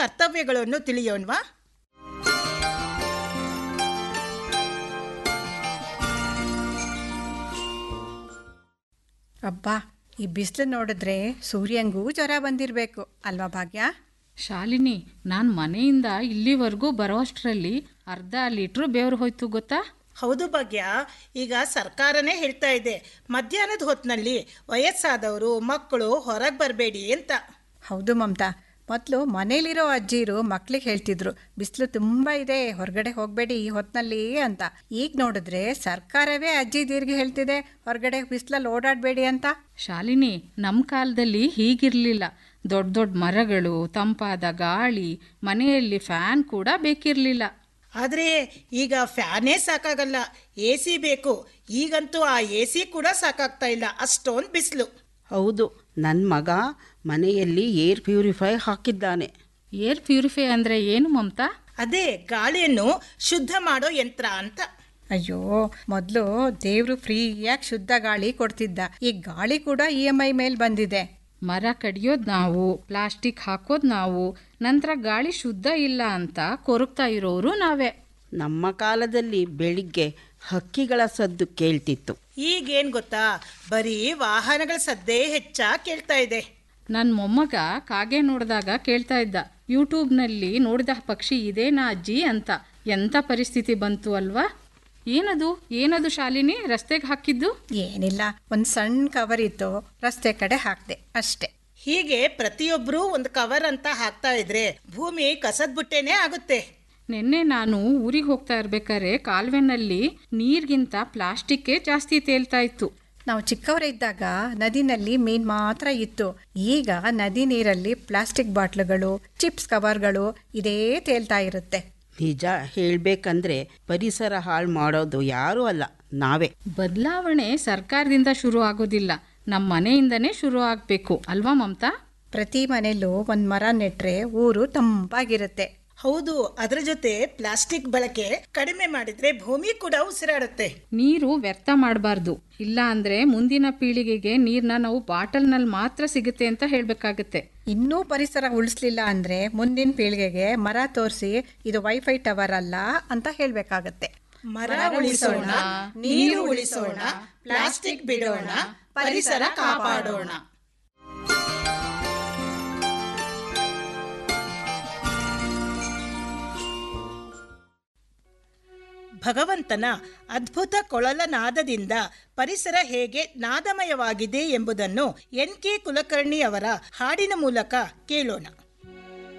ಕರ್ತವ್ಯಗಳನ್ನು ತಿಳಿಯೋಣವಾ ಅಬ್ಬಾ ಈ ಬಿಸಿಲು ನೋಡಿದ್ರೆ ಸೂರ್ಯಂಗೂ ಜ್ವರ ಬಂದಿರಬೇಕು ಅಲ್ವಾ ಭಾಗ್ಯ ಶಾಲಿನಿ ನಾನು ಮನೆಯಿಂದ ಇಲ್ಲಿವರೆಗೂ ಬರೋಷ್ಟರಲ್ಲಿ ಅರ್ಧ ಲೀಟ್ರು ಬೆವರು ಹೋಯ್ತು ಗೊತ್ತಾ ಹೌದು ಭಾಗ್ಯ ಈಗ ಸರ್ಕಾರನೇ ಹೇಳ್ತಾ ಇದೆ ಮಧ್ಯಾಹ್ನದ ಹೊತ್ತಿನಲ್ಲಿ ವಯಸ್ಸಾದವರು ಮಕ್ಕಳು ಹೊರಗೆ ಬರಬೇಡಿ ಅಂತ ಹೌದು ಮಮತಾ ಮೊದಲು ಮನೇಲಿರೋ ಅಜ್ಜಿರು ಮಕ್ಳಿಗೆ ಹೇಳ್ತಿದ್ರು ಬಿಸಿಲು ತುಂಬ ಇದೆ ಹೊರಗಡೆ ಹೋಗಬೇಡಿ ಈ ಹೊತ್ತಿನಲ್ಲಿ ಅಂತ ಈಗ ನೋಡಿದ್ರೆ ಸರ್ಕಾರವೇ ಅಜ್ಜಿದೀರ್ಗೆ ಹೇಳ್ತಿದೆ ಹೊರಗಡೆ ಬಿಸಿಲಲ್ಲಿ ಓಡಾಡಬೇಡಿ ಅಂತ ಶಾಲಿನಿ ನಮ್ಮ ಕಾಲದಲ್ಲಿ ಹೀಗಿರಲಿಲ್ಲ ದೊಡ್ಡ ದೊಡ್ಡ ಮರಗಳು ತಂಪಾದ ಗಾಳಿ ಮನೆಯಲ್ಲಿ ಫ್ಯಾನ್ ಕೂಡ ಬೇಕಿರಲಿಲ್ಲ ಆದರೆ ಈಗ ಫ್ಯಾನೇ ಸಾಕಾಗಲ್ಲ ಎ ಸಿ ಬೇಕು ಈಗಂತೂ ಆ ಎ ಸಿ ಕೂಡ ಸಾಕಾಗ್ತಾ ಇಲ್ಲ ಅಷ್ಟೊಂದು ಬಿಸಿಲು ಹೌದು ನನ್ನ ಮಗ ಮನೆಯಲ್ಲಿ ಏರ್ ಪ್ಯೂರಿಫೈ ಹಾಕಿದ್ದಾನೆ ಏರ್ ಪ್ಯೂರಿಫೈ ಅಂದರೆ ಏನು ಮಮತಾ ಅದೇ ಗಾಳಿಯನ್ನು ಶುದ್ಧ ಮಾಡೋ ಯಂತ್ರ ಅಂತ ಅಯ್ಯೋ ಮೊದಲು ದೇವರು ಫ್ರೀಯಾಗಿ ಶುದ್ಧ ಗಾಳಿ ಕೊಡ್ತಿದ್ದ ಈ ಗಾಳಿ ಕೂಡ ಇ ಎಮ್ ಐ ಮೇಲೆ ಬಂದಿದೆ ಮರ ಕಡಿಯೋದು ನಾವು ಪ್ಲಾಸ್ಟಿಕ್ ಹಾಕೋದು ನಾವು ನಂತರ ಗಾಳಿ ಶುದ್ಧ ಇಲ್ಲ ಅಂತ ಕೊರಗ್ತಾ ಇರೋರು ನಾವೇ ನಮ್ಮ ಕಾಲದಲ್ಲಿ ಬೆಳಿಗ್ಗೆ ಹಕ್ಕಿಗಳ ಸದ್ದು ಕೇಳ್ತಿತ್ತು ಈಗೇನು ಗೊತ್ತಾ ಬರೀ ವಾಹನಗಳ ಸದ್ದೇ ಹೆಚ್ಚಾಗಿ ಕೇಳ್ತಾ ಇದೆ ನನ್ನ ಮೊಮ್ಮಗ ಕಾಗೆ ನೋಡಿದಾಗ ಕೇಳ್ತಾ ಇದ್ದ ಯೂಟ್ಯೂಬ್ನಲ್ಲಿ ನೋಡಿದ ಪಕ್ಷಿ ಇದೇನಾ ಅಜ್ಜಿ ಅಂತ ಎಂಥ ಪರಿಸ್ಥಿತಿ ಬಂತು ಅಲ್ವಾ ಏನದು ಏನದು ಶಾಲಿನಿ ರಸ್ತೆಗೆ ಹಾಕಿದ್ದು ಏನಿಲ್ಲ ಒಂದು ಸಣ್ಣ ಕವರ್ ಇತ್ತು ರಸ್ತೆ ಕಡೆ ಹಾಕ್ದೆ ಅಷ್ಟೇ ಹೀಗೆ ಪ್ರತಿಯೊಬ್ಬರೂ ಒಂದು ಕವರ್ ಅಂತ ಹಾಕ್ತಾ ಇದ್ರೆ ಭೂಮಿ ಕಸದ ಬುಟ್ಟೆನೇ ಆಗುತ್ತೆ ನಿನ್ನೆ ನಾನು ಊರಿಗೆ ಹೋಗ್ತಾ ಇರ್ಬೇಕಾದ್ರೆ ಕಾಲುವೆನಲ್ಲಿ ನೀರಿಗಿಂತ ಪ್ಲಾಸ್ಟಿಕ್ಕೇ ಜಾಸ್ತಿ ತೇಲ್ತಾ ಇತ್ತು ನಾವು ಚಿಕ್ಕವರಿದ್ದಾಗ ನದಿನಲ್ಲಿ ಮೀನ್ ಮಾತ್ರ ಇತ್ತು ಈಗ ನದಿ ನೀರಲ್ಲಿ ಪ್ಲಾಸ್ಟಿಕ್ ಬಾಟ್ಲುಗಳು ಚಿಪ್ಸ್ ಕವರ್ಗಳು ಇದೇ ತೇಲ್ತಾ ಇರುತ್ತೆ ನಿಜ ಹೇಳಬೇಕಂದ್ರೆ ಪರಿಸರ ಹಾಳು ಮಾಡೋದು ಯಾರೂ ಅಲ್ಲ ನಾವೇ ಬದಲಾವಣೆ ಸರ್ಕಾರದಿಂದ ಶುರು ಆಗೋದಿಲ್ಲ ನಮ್ಮ ಮನೆಯಿಂದನೇ ಶುರು ಆಗಬೇಕು ಅಲ್ವಾ ಮಮತಾ ಪ್ರತಿ ಮನೆಯಲ್ಲೂ ಒಂದು ಮರ ನೆಟ್ರೆ ಊರು ತಂಪಾಗಿರುತ್ತೆ ಹೌದು ಅದರ ಜೊತೆ ಪ್ಲಾಸ್ಟಿಕ್ ಬಳಕೆ ಕಡಿಮೆ ಮಾಡಿದ್ರೆ ಭೂಮಿ ಕೂಡ ಉಸಿರಾಡುತ್ತೆ ನೀರು ವ್ಯರ್ಥ ಮಾಡಬಾರ್ದು ಇಲ್ಲ ಅಂದ್ರೆ ಮುಂದಿನ ಪೀಳಿಗೆಗೆ ನೀರನ್ನ ನಾವು ಬಾಟಲ್ನಲ್ಲಿ ಮಾತ್ರ ಸಿಗುತ್ತೆ ಅಂತ ಹೇಳಬೇಕಾಗತ್ತೆ ಇನ್ನೂ ಪರಿಸರ ಉಳಿಸ್ಲಿಲ್ಲ ಅಂದ್ರೆ ಮುಂದಿನ ಪೀಳಿಗೆಗೆ ಮರ ತೋರಿಸಿ ಇದು ವೈಫೈ ಟವರ್ ಅಲ್ಲ ಅಂತ ಹೇಳಬೇಕಾಗತ್ತೆ ಮರ ಉಳಿಸೋಣ ನೀರು ಉಳಿಸೋಣ ಪ್ಲಾಸ್ಟಿಕ್ ಬಿಡೋಣ ಪರಿಸರ ಕಾಪಾಡೋಣ ಭಗವಂತನ ಅದ್ಭುತ ಕೊಳಲ ನಾದದಿಂದ ಪರಿಸರ ಹೇಗೆ ನಾದಮಯವಾಗಿದೆ ಎಂಬುದನ್ನು ಎನ್ ಕೆ ಕುಲಕರ್ಣಿ ಅವರ ಹಾಡಿನ ಮೂಲಕ ಕೇಳೋಣ